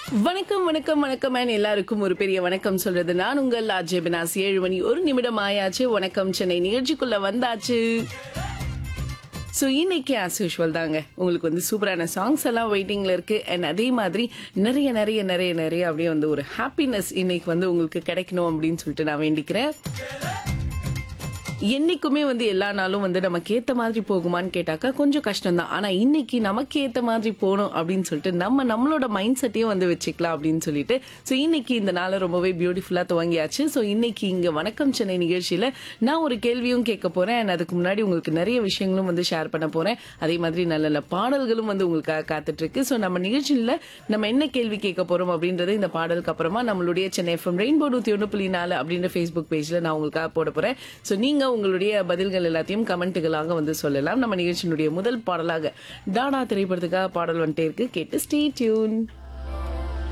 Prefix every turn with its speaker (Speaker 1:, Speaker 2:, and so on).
Speaker 1: வணக்கம் வணக்கம் வணக்கம் and எல்லாருக்கும் ஒரு பெரிய வணக்கம் சொல்றது நான் உங்கள் அஜய் பினாஸ் ஏழு மணி ஒரு நிமிடம் ஆயாச்சு வணக்கம் சென்னை நிகழ்ச்சிக்குள்ள வந்தாச்சு ஸோ இன்னைக்கு ஆஸ் யூஷுவல் தாங்க உங்களுக்கு வந்து சூப்பரான சாங்ஸ் எல்லாம் வெயிட்டிங்ல இருக்கு அண்ட் அதே மாதிரி நிறைய நிறைய நிறைய நிறைய அப்படியே வந்து ஒரு ஹாப்பினஸ் இன்னைக்கு வந்து உங்களுக்கு கிடைக்கணும் அப்படின்னு சொல்லிட்டு நான் வேண்டிக்கிறேன் என்னைக்குமே வந்து எல்லா நாளும் வந்து நமக்கு ஏத்த மாதிரி போகுமான்னு கேட்டாக்கா கொஞ்சம் கஷ்டம் தான் ஆனா இன்னைக்கு நமக்கு ஏத்த மாதிரி போகணும் அப்படின்னு சொல்லிட்டு நம்ம நம்மளோட மைண்ட் செட்டையும் வந்து வச்சுக்கலாம் அப்படின்னு சொல்லிட்டு ஸோ இன்னைக்கு இந்த நாளை ரொம்பவே பியூட்டிஃபுல்லா துவங்கியாச்சு ஸோ இன்னைக்கு இங்க வணக்கம் சென்னை நிகழ்ச்சியில நான் ஒரு கேள்வியும் கேட்க போறேன் and அதுக்கு முன்னாடி உங்களுக்கு நிறைய விஷயங்களும் வந்து ஷேர் பண்ண போறேன் அதே மாதிரி நல்ல நல்ல பாடல்களும் வந்து உங்களுக்காக காத்துட்டு இருக்கு ஸோ நம்ம நிகழ்ச்சியில நம்ம என்ன கேள்வி கேட்க போறோம் அப்படின்றது இந்த பாடலுக்கு அப்புறமா நம்மளுடைய சென்னை எஃப்எம் ரெயின்போ நூத்தி ஒன்று புள்ளி நாலு அப்படின்ற ஃபேஸ்புக் பேஜ்ல நான் உங்களுக்காக போட போறேன் ஸோ நீங்க உங்களுடைய பதில்கள் எல்லாத்தையும் கமெண்ட்டுகளாக வந்து சொல்லலாம் நம்ம நிகழ்ச்சியினுடைய முதல் பாடலாக டாடா திரைப்படத்துக்காக பாடல் வந்துட்டே இருக்கு கேட்டு ஸ்டே டியூன்